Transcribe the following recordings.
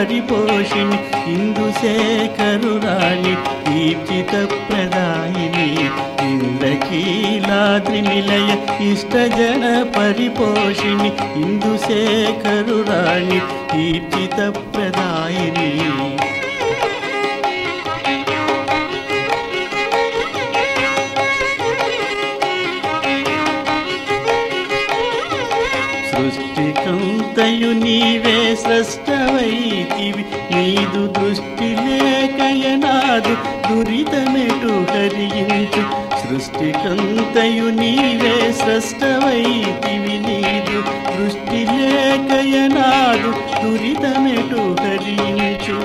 పరిపోషిణి ఇందుశేఖరురాణి దీప్తిత ప్రదాయిని ఇంద్రకీలాద్రి నిలయ ఇష్టజన పరిపోషిణి ఇందుశేఖరురాణి దీప్తిత ప్రదాయిని సృష్టికంతయు నీవే స్రష్టవైతివి నీదు దృష్టి లేకయనాదు దురితమెటు హరించు సృష్టికంతయు నీవే స్రష్టవైతివి నీదు దృష్టి లేకయనాదు దురితమెటు హరించు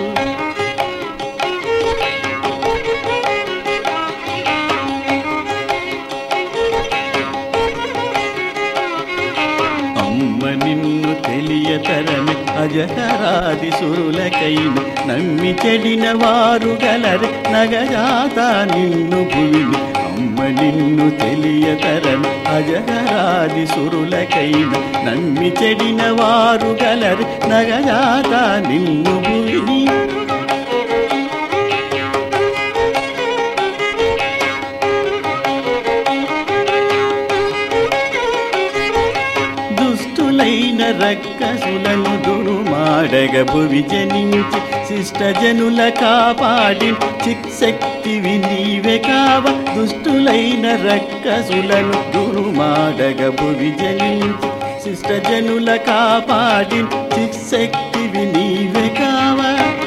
అమ్మ నిన్ను తెలియతరని అజహరాది సురులకైన నమ్మి చెడిన వారు గలరి నగజాత నిన్ను భువిని అమ్మ నిన్ను తెలియతరని అజహరాది సురులకైన నమ్మి చెడిన వారు గలరి నగజాత నిన్ను భువిని దుష్టులైన రక్కసులను దురుమాడగ భువి జనించి శిష్టజనుల కాపాడి చిక్శక్తివి నీవే కావ దుష్టులైన రక్కసులను దురుమాడగ భువి జనించి శిష్టజనుల కాపాడి చిక్శక్తివి నీవే కావా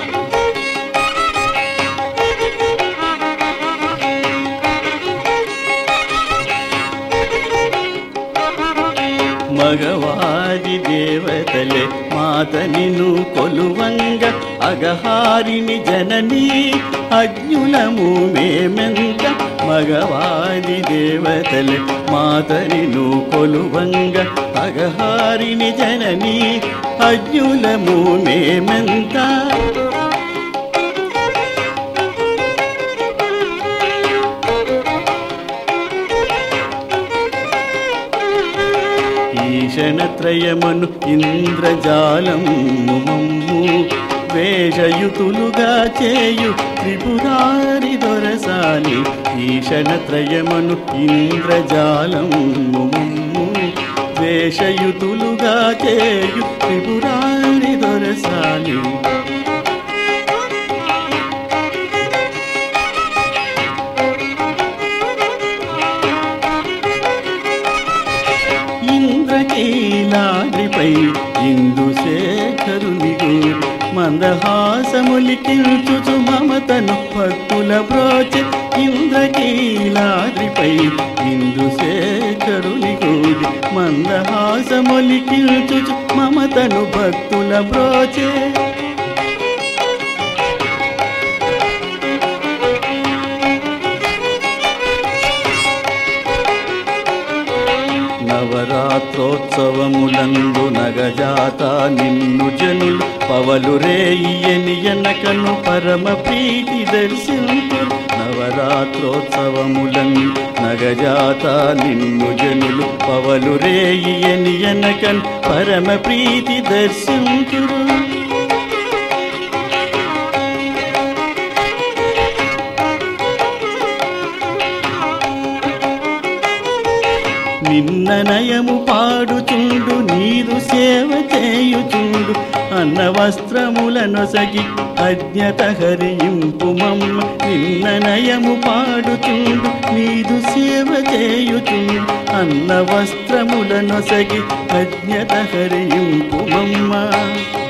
మగవాది దేవతలే మాత నిన్ను కొలువంగ అగహారిని జనని అజ్ఞులము మేమెంత మగవాది దేవతలే మాత నిన్ను కొలువంగ అగహారిని జనని అజ్ఞులము మేమెంత ఈశనత్రయమను ఇంద్రజాలము మమ్ము వేషయుతులుగా చేయు త్రిపురారి దొరసాని ఈశనత్రయమను ఇంద్రజాలము మమ్ము వేషయుతులుగా చేయు త్రిపురారి దొరసాని ఇంద్రకీలాద్రిపై ఇందుశేఖరుని గూడు మందహాసములికించుచు మమతను భక్తుల బ్రోచె ఇంద్రకీలాద్రిపై ఇందుశేఖరుని గూడి మందహాసములికించుచు మమతను భక్తుల బ్రోచే నవరాత్రోత్సవములందు నగజాత నిన్ను జనులు పవలు రేయని ఎనకను పరమ ప్రీతి దర్శింపు నవరాత్రోత్సవములందు నగజాత నిన్ను జనులు పవలు రేయని ఎనకను పరమ ప్రీతి దర్శించురు నిన్న నయము పాడుచుండు నీరు సేవ చేయుచుండు అన్న వస్త్రములనొసగి అజ్ఞత హరింపు మమ్మ నిన్న నయము పాడుచుండు నీరు సేవ చేయుచుండు అన్న వస్త్రములనొసగి అజ్ఞత హరింపు మమ్మ